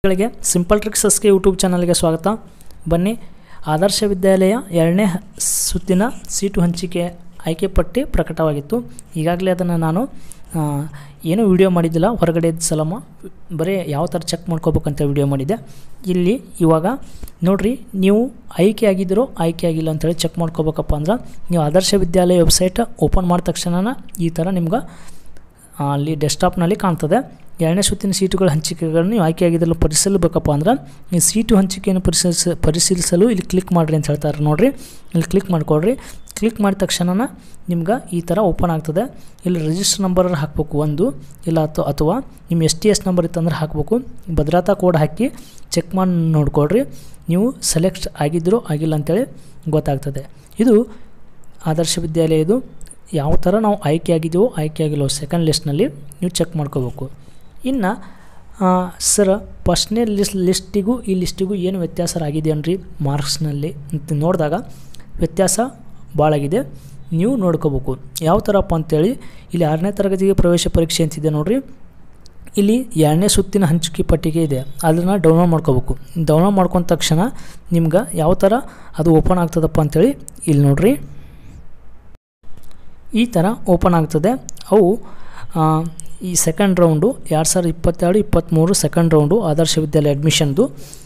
ಗಳಿಗೆ simple ಟ್ರಿಕ್ಸಸ್ಗೆ YouTube ಚಾನಲ್ಗೆ ಸ್ವಾಗತ ಬನ್ನಿ ಆದರ್ಶ ವಿದ್ಯಾಲಯ ಎರಡನೇ ಹ- ಸುತ್ತಿನ ಸೀಟು ಹಂಚಿಕೆ ಆಯ್ಕೆ ಪಟ್ಟಿ ಪ್ರಕಟವಾಗಿತ್ತು ಈಗಾಗಲೇ ಅದನ್ನು ನಾನು ಆ, ಏನೂ ವಿಡಿಯೋ ಮಾಡಿದ್ದಿಲ್ಲ ಹೊರಗಡೆ ಇದ್ದ ಸಲಮ ಬರೀ ಯಾವ ಥರ ಚೆಕ್ ಮಾಡ್ಕೋಬೇಕಂತ ವಿಡಿಯೋ ಮಾಡಿದ್ದೆ ಇಲ್ಲಿ ಇವಾಗ ನೋಡ್ರಿ ನೀವು ಆಯ್ಕೆ ಆಗಿದ್ದೀರೋ ಆಯ್ಕೆ ಆಗಿಲ್ಲ ಅಂತೇಳಿ ಚೆಕ್ ಮಾಡ್ಕೋಬೇಕಪ್ಪ ಅಂದ್ರೆ ನೀವು ಆದರ್ಶ ವಿದ್ಯಾಲಯ ವೆಬ್ಸೈಟ್ ಓಪನ್ ಮಾಡಿದ ತಕ್ಷಣ ಈ ಥರ ನಿಮ್ಗೆ ಆ, ಅಲ್ಲಿ ಡೆಸ್ಕ್ಟಾಪ್ನಲ್ಲಿ ಕಾಣ್ತದೆ ಎರಡನೇ ಸುತ್ತಿನ ಸೀಟುಗಳ ಹಂಚಿಕೆಗಳನ್ನು ನೀವು ಆಯ್ಕೆಯಾಗಿದ್ದಲು ಪರಿಶೀಲಿಸಬೇಕಪ್ಪ ಅಂದ್ರೆ ಈ ಸೀಟು ಹಂಚಿಕೆಯನ್ನು ಪರಿಶೀಲಿಸ ಪರಿಶೀಲಿಸಲು ಇಲ್ಲಿ ಕ್ಲಿಕ್ ಮಾಡಿರಿ ಅಂತ ಹೇಳ್ತಾರೆ ನೋಡಿರಿ ಇಲ್ಲಿ ಕ್ಲಿಕ್ ಮಾಡ್ಕೊಳ್ರಿ ಕ್ಲಿಕ್ ಮಾಡಿದ ತಕ್ಷಣ ನಿಮ್ಗೆ ಈ ಥರ ಓಪನ್ ಆಗ್ತದೆ ಇಲ್ಲಿ ರಿಜಿಸ್ಟರ್ ನಂಬರ್ ಹಾಕಬೇಕು ಒಂದು ಇಲ್ಲ ಅಥವಾ ಅಥವಾ ನಿಮ್ಮ ಎಸ್ ಟಿ ಎಸ್ ನಂಬರ್ ಇತ್ತಂದ್ರೆ ಹಾಕಬೇಕು ಭದ್ರತಾ ಕೋಡ್ ಹಾಕಿ ಚೆಕ್ ಮಾಡಿ ನೋಡ್ಕೊಳ್ರಿ ನೀವು ಸೆಲೆಕ್ಟ್ ಆಗಿದ್ದರೂ ಆಗಿಲ್ಲ ಅಂತೇಳಿ ಗೊತ್ತಾಗ್ತದೆ ಇದು ಆದರ್ಶ ವಿದ್ಯಾಲಯ ಇದು ಯಾವ ಥರ ನಾವು ಆಯ್ಕೆ ಆಗಿದ್ದೀವೋ ಆಯ್ಕೆ ಆಗಿಲ್ಲವೋ ಸೆಕೆಂಡ್ ಲಿಸ್ಟ್ನಲ್ಲಿ ನೀವು ಚೆಕ್ ಮಾಡ್ಕೋಬೇಕು ಇನ್ನು ಸರ್ ಫಸ್ಟ್ನೇ ಲಿಸ್ಟ್ ಲಿಸ್ಟಿಗೂ ಈ ಲಿಸ್ಟಿಗೂ ಏನು ವ್ಯತ್ಯಾಸ ಆಗಿದೆ ಅನ್ರಿ ಮಾರ್ಕ್ಸ್ನಲ್ಲಿ ಅಂತ ನೋಡಿದಾಗ ವ್ಯತ್ಯಾಸ ಭಾಳಾಗಿದೆ ನೀವು ನೋಡ್ಕೋಬೇಕು ಯಾವ ಥರಪ್ಪ ಅಂತೇಳಿ ಇಲ್ಲಿ ಆರನೇ ತರಗತಿಗೆ ಪ್ರವೇಶ ಪರೀಕ್ಷೆ ಅಂತಿದೆ ನೋಡ್ರಿ ಇಲ್ಲಿ ಎರಡನೇ ಸುತ್ತಿನ ಹಂಚಿಕೆ ಪಟ್ಟಿಗೆ ಇದೆ ಅದನ್ನು ಡೌನ್ಲೋಡ್ ಮಾಡ್ಕೋಬೇಕು ಡೌನ್ಲೋಡ್ ಮಾಡ್ಕೊಂಡ ತಕ್ಷಣ ನಿಮ್ಗೆ ಯಾವ ಥರ ಅದು ಓಪನ್ ಆಗ್ತದಪ್ಪ ಅಂತೇಳಿ ಇಲ್ಲಿ ನೋಡ್ರಿ ಈ ಥರ ಓಪನ್ ಆಗ್ತದೆ ಅವು ಆ, ಈ ಸೆಕೆಂಡ್ ರೌಂಡು ಎರಡು ಸಾವಿರದ ಇಪ್ಪತ್ತೆರಡು ಇಪ್ಪತ್ತ್ಮೂರು ಸೆಕೆಂಡ್ ರೌಂಡು ಆದರ್ಶ ವಿದ್ಯಾಲಯ ಅಡ್ಮಿಷನ್ದು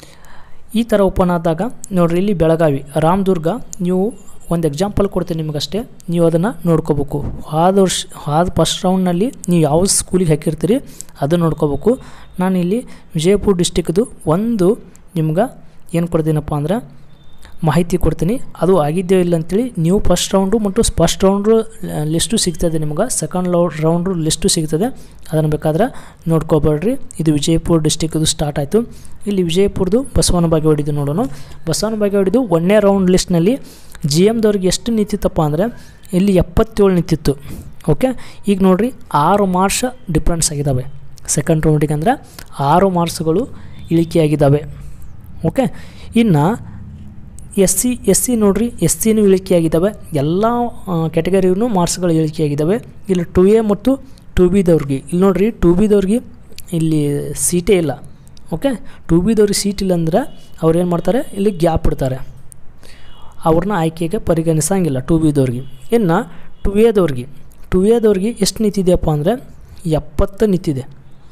ಈ ಥರ ಓಪನ್ ಆದಾಗ ನೋಡ್ರಿ ಇಲ್ಲಿ ಬೆಳಗಾವಿ ರಾಮದುರ್ಗ ನೀವು ಒಂದು ಎಕ್ಸಾಂಪಲ್ ಕೊಡ್ತೀನಿ ನಿಮಗಷ್ಟೇ ನೀವು ಅದನ್ನು ನೋಡ್ಕೋಬೇಕು ಆದ ವರ್ಷ ಆದ ಫಸ್ಟ್ ರೌಂಡ್ನಲ್ಲಿ ನೀವು ಯಾವ ಸ್ಕೂಲಿಗೆ ಹಾಕಿರ್ತೀರಿ ಅದನ್ನು ನೋಡ್ಕೋಬೇಕು ನಾನು ಇಲ್ಲಿ ವಿಜಯಪುರ ಡಿಸ್ಟಿಕ್ದು ಒಂದು ನಿಮ್ಗೆ ಏನು ಕೊಡ್ತೀನಪ್ಪ ಅಂದ್ರೆ ಮಾಹಿತಿ ಕೊಡ್ತೀನಿ ಅದು ಆಗಿದೆಯೋ ಇಲ್ಲ ಅಂತೇಳಿ ನೀವು ಫಸ್ಟ್ ರೌಂಡು ಮತ್ತು ಫಸ್ಟ್ ರೌಂಡು ಲಿಸ್ಟು ಸಿಗ್ತದೆ ನಿಮ್ಗೆ ಸೆಕೆಂಡ್ ಲೌ ರೌಂಡು ಲಿಸ್ಟು ಸಿಗ್ತದೆ ಅದನ್ನು ಬೇಕಾದ್ರೆ ನೋಡ್ಕೋಬೇಡ್ರಿ ಇದು ವಿಜಯಪುರ ಡಿಸ್ಟಿಕ್ದು ಸ್ಟಾರ್ಟ್ ಆಯಿತು ಇಲ್ಲಿ ವಿಜಯಪುರದು ಬಸವನ ಬಾಗೇವಾಡಿದು ನೋಡೋಣ ಬಸವನ ಬಾಗೇವಾಡಿದು ಒಂದನೇ ರೌಂಡ್ ಲಿಸ್ಟ್ನಲ್ಲಿ ಜಿ ಎಮ್ದವ್ರಿಗೆ ಎಷ್ಟು ನಿಂತಿತ್ತಪ್ಪ ಅಂದರೆ ಇಲ್ಲಿ ಎಪ್ಪತ್ತೇಳು ನಿಂತಿತ್ತು ಓಕೆ ಈಗ ನೋಡ್ರಿ ಆರು ಮಾರ್ಕ್ಸ್ ಡಿಫ್ರೆನ್ಸ್ ಆಗಿದ್ದಾವೆ ಸೆಕೆಂಡ್ ರೌಂಡಿಗೆ ಅಂದರೆ ಆರು ಮಾರ್ಕ್ಸ್ಗಳು ಇಳಿಕೆಯಾಗಿದ್ದಾವೆ ಓಕೆ ಇನ್ನು ಎಸ್ ಸಿ ಎಸ್ ಸಿ ನೋಡ್ರಿ ಎಸ್ ಸಿನೂ ಇಳಿಕೆಯಾಗಿದ್ದಾವೆ ಎಲ್ಲ ಕ್ಯಾಟಗರಿಯೂ ಮಾರ್ಕ್ಸ್ಗಳು ಇಳಿಕೆಯಾಗಿದ್ದಾವೆ ಇಲ್ಲಿ ಟು ಎ ಮತ್ತು ಟು ಬಿದವ್ರಿಗೆ ಇಲ್ಲಿ ನೋಡ್ರಿ ಟು ಬಿದವ್ರಿಗೆ ಇಲ್ಲಿ ಸೀಟೇ ಇಲ್ಲ ಓಕೆ ಟು ಬಿದವ್ರಿಗೆ ಸೀಟ್ ಇಲ್ಲ ಅಂದ್ರೆ ಅವ್ರು ಏನು ಮಾಡ್ತಾರೆ ಇಲ್ಲಿ ಗ್ಯಾಪ್ ಇಡ್ತಾರೆ ಅವ್ರನ್ನ ಆಯ್ಕೆಗೆ ಪರಿಗಣಿಸಂಗಿಲ್ಲ ಟು ಬಿದವ್ರಿಗೆ ಇನ್ನು ಟು ಎದವ್ರಿಗೆ ಟು ಎದವ್ರಿಗೆ ಎಷ್ಟು ನಿಂತಿದೆಯಪ್ಪ ಅಂದರೆ ಎಪ್ಪತ್ತು ನಿಂತಿದೆ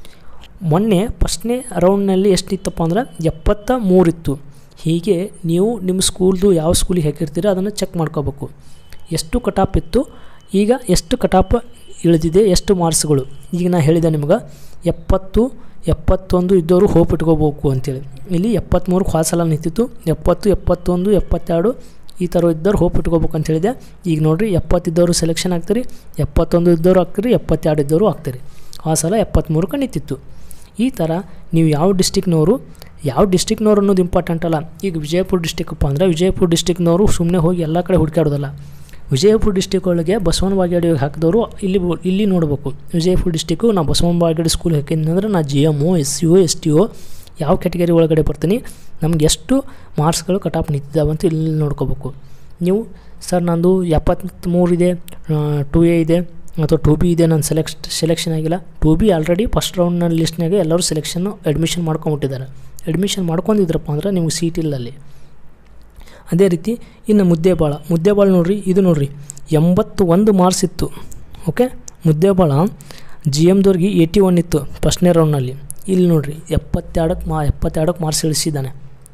ಮೊನ್ನೆ ಫಸ್ಟ್ನೇ ರೌಂಡ್ನಲ್ಲಿ ಎಷ್ಟು ಇತ್ತಪ್ಪ ಅಂದ್ರೆ ಎಪ್ಪತ್ತ ಮೂರಿತ್ತು ಹೀಗೆ ನೀವು ನಿಮ್ಮ ಸ್ಕೂಲ್ದು ಯಾವ ಸ್ಕೂಲಿಗೆ ಹಾಕಿರ್ತೀರೋ ಅದನ್ನು ಚೆಕ್ ಮಾಡ್ಕೋಬೇಕು ಎಷ್ಟು ಕಟಾಪ್ ಇತ್ತು ಈಗ ಎಷ್ಟು ಕಟಾಪ್ ಇಳಿದಿದೆ ಎಷ್ಟು ಮಾರ್ಕ್ಸ್ಗಳು ಈಗ ನಾ ಹೇಳಿದೆ ನಿಮ್ಗೆ ಎಪ್ಪತ್ತು ಎಪ್ಪತ್ತೊಂದು ಇದ್ದವರು ಹೋಪ್ ಇಟ್ಕೋಬೇಕು ಅಂತೇಳಿ ಇಲ್ಲಿ ಎಪ್ಪತ್ತ್ಮೂರು ಕ್ವಾಸಲ ನಿಂತಿತ್ತು ಎಪ್ಪತ್ತು ಎಪ್ಪತ್ತೊಂದು ಎಪ್ಪತ್ತೆರಡು ಈ ಥರ ಇದ್ದವ್ರು ಹೋಪ್ ಇಟ್ಕೋಬೇಕು ಅಂತ ಹೇಳಿದೆ ಈಗ ನೋಡಿರಿ ಎಪ್ಪತ್ತಿದ್ದವರು ಸೆಲೆಕ್ಷನ್ ಆಗ್ತೀರಿ ಎಪ್ಪತ್ತೊಂದು ಇದ್ದವರು ಆಗ್ತೀರಿ ಎಪ್ಪತ್ತೆರಡು ಇದ್ದವರು ಆಗ್ತೀರಿ ಆ ಸಲ ಎಪ್ಪತ್ತ್ಮೂರಕ್ಕೆ ನಿಂತಿತ್ತು ಈ ಥರ ನೀವು ಯಾವ ಡಿಸ್ಟಿಕ್ನವರು ಯಾವ ಡಿಸ್ಟಿಕ್ನವ್ರು ಅನ್ನೋದು ಇಂಪಾರ್ಟೆಂಟ್ ಅಲ್ಲ ಈಗ ವಿಜಯಪುರ ಡಿಸ್ಟಿಕ್ಕಪ್ಪ ಅಂದರೆ ವಿಜಯಪುರ ಡಿಸ್ಟಿಕ್ನವರು ಸುಮ್ಮನೆ ಹೋಗಿ ಎಲ್ಲ ಕಡೆ ಹುಡುಕಾಡೋದಲ್ಲ ವಿಜಯಪುರ ಡಿಸ್ಟಿಕ್ ಒಳಗೆ ಬಸವನ ಬಾಗೇಡಿ ಹಾಕಿದವರು ಇಲ್ಲಿ ಬೊ- ಇಲ್ಲಿ ನೋಡಬೇಕು ವಿಜಯಪುರ ಡಿಸ್ಟಿಕ್ಕು ನಾ ಬಸವನ ಬಾಗೇಡಿ ಸ್ಕೂಲ್ ಹಾಕಿದ್ನಂದ್ರೆ ನಾ ಜಿ ಎಮ್ಮು ಎಸ್ ಸಿ ಒ ಎಸ್ ಟಿ ಒ ಯಾವ ಕ್ಯಾಟಗರಿ ಒಳಗಡೆ ಬರ್ತೀನಿ ನಮ್ಗೆ ಎಷ್ಟು ಮಾರ್ಕ್ಸ್ಗಳು ಕಟಾಪ್ ನಿಂತಿದ್ದಾವೆ ಅಂತ ಇಲ್ಲಿ ನೋಡ್ಕೋಬೇಕು ನೀವು ಸರ್ ನಂದು ಎಪ್ಪತ್ತ್ಮೂರು ಇದೆ ಟು ಎ ಇದೆ ಅಥವಾ ಟು ಬಿ ಇದೆ ನಾನು ಸೆಲೆಕ್ಟ್ ಸೆಲೆಕ್ಷನ್ ಆಗಿಲ್ಲ ಟು ಬಿ ಆಲ್ರೆಡಿ ಫಸ್ಟ್ ರೌಂಡ್ನ ಲಿಸ್ಟ್ನಾಗೆ ಎಲ್ಲರೂ ಸೆಲೆಕ್ಷನ್ನು ಅಡ್ಮಿಷನ್ ಮಾಡ್ಕೊಂಬಿಟ್ಟಿದ್ದಾರೆ ಅಡ್ಮಿಷನ್ ಮಾಡ್ಕೊಂಡಿದ್ರಪ್ಪ ಅಂದ್ರೆ ನಿಮ್ಗೆ ಸೀಟ್ ಇಲ್ಲ ಅಲ್ಲಿ ಅದೇ ರೀತಿ ಇನ್ನು ಮುದ್ದೆಬಾಳ ಮುದ್ದೆಬಾಳ ನೋಡ್ರಿ ಇದು ನೋಡ್ರಿ ಎಂಬತ್ತು ಒಂದು ಮಾರ್ಕ್ಸ್ ಇತ್ತು ಓಕೆ ಮುದ್ದೆಬಾಳ ಜಿ ಎಮ್ದವ್ರಿಗೆ ಏಯ್ಟಿ ಒನ್ ಇತ್ತು ಫಸ್ಟ್ನೇ ರೌಂಡ್ನಲ್ಲಿ ಇಲ್ಲಿ ನೋಡ್ರಿ ಎಪ್ಪತ್ತೆರಡಕ್ಕೆ ಮಾ ಎಪ್ಪತ್ತೆರಡಕ್ಕೆ ಮಾರ್ಕ್ಸ್ ಇಳಿಸಿದ್ದಾನೆ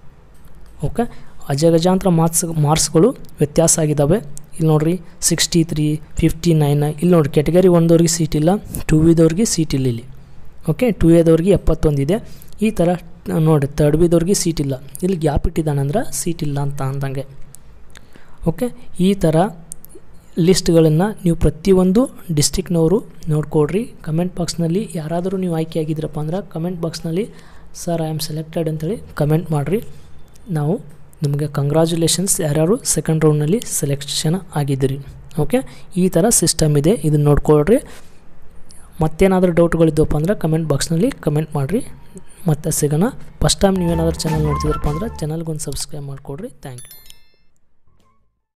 ಓಕೆ ಅಜಗಜಾಂತರ ಮಾರ್ಕ್ಸ್ ಮಾರ್ಕ್ಸ್ಗಳು ವ್ಯತ್ಯಾಸ ಆಗಿದ್ದಾವೆ ಇಲ್ಲಿ ನೋಡ್ರಿ ಸಿಕ್ಸ್ಟಿ ತ್ರೀ ಫಿಫ್ಟಿ ನೈನ್ ಇಲ್ಲಿ ನೋಡ್ರಿ ಕ್ಯಾಟಗರಿ ಒಂದವ್ರಿಗೆ ಸೀಟ್ ಇಲ್ಲ ಟು ವಿದವ್ರಿಗೆ ಸೀಟ್ ಇಲ್ಲ ಇಲ್ಲಿ ಓಕೆ ಟು ಎದವ್ರಿಗೆ ಎಪ್ಪತ್ತೊಂದಿದೆ ಈ ಥರ ನೋಡಿ ತರ್ಡ್ ಬಿದವ್ರಿಗೆ ಸೀಟ್ ಇಲ್ಲ ಇಲ್ಲಿ ಗ್ಯಾಪ್ ಇಟ್ಟಿದ್ದಾನೆ ಅಂದ್ರೆ ಸೀಟ್ ಇಲ್ಲ ಅಂತ ಅಂದಂಗೆ ಓಕೆ ಈ ಥರ ಲಿಸ್ಟ್ಗಳನ್ನು ನೀವು ಪ್ರತಿಯೊಂದು ಡಿಸ್ಟಿಕ್ನವರು ನೋಡ್ಕೊಡ್ರಿ ಕಮೆಂಟ್ ಬಾಕ್ಸ್ನಲ್ಲಿ ಯಾರಾದರೂ ನೀವು ಆಯ್ಕೆ ಆಗಿದ್ರಪ್ಪ ಅಂದ್ರೆ ಕಮೆಂಟ್ ಬಾಕ್ಸ್ನಲ್ಲಿ ಸರ್ ಐ ಆಮ್ ಸೆಲೆಕ್ಟೆಡ್ ಅಂತೇಳಿ ಕಮೆಂಟ್ ಮಾಡಿರಿ ನಾವು ನಿಮಗೆ ಕಂಗ್ರ್ಯಾಚುಲೇಷನ್ಸ್ ಯಾರ್ಯಾರು ಸೆಕೆಂಡ್ ರೌಂಡ್ನಲ್ಲಿ ಸೆಲೆಕ್ಷನ್ ಆಗಿದ್ದೀರಿ ಓಕೆ ಈ ಥರ ಸಿಸ್ಟಮ್ ಇದೆ ಇದನ್ನು ನೋಡ್ಕೊಳ್ರಿ ಮತ್ತೇನಾದರೂ ಡೌಟ್ಗಳಿದ್ದಪ್ಪ ಅಂದ್ರೆ ಕಮೆಂಟ್ ಬಾಕ್ಸ್ನಲ್ಲಿ ಕಮೆಂಟ್ ಮಾಡಿರಿ ಮತ್ತೆ ಸಿಗೋಣ ಫಸ್ಟ್ ಟೈಮ್ ನೀವೇನಾದರೂ ಚಾನಲ್ ನೋಡ್ತಿದ್ರಪ್ಪ ಅಂದ್ರೆ ಚಾನಲ್ಗೊಂದು ಸಬ್ಸ್ಕ್ರೈಬ್ ಮಾಡಿಕೊಡ್ರಿ ಥ್ಯಾಂಕ್ ಯು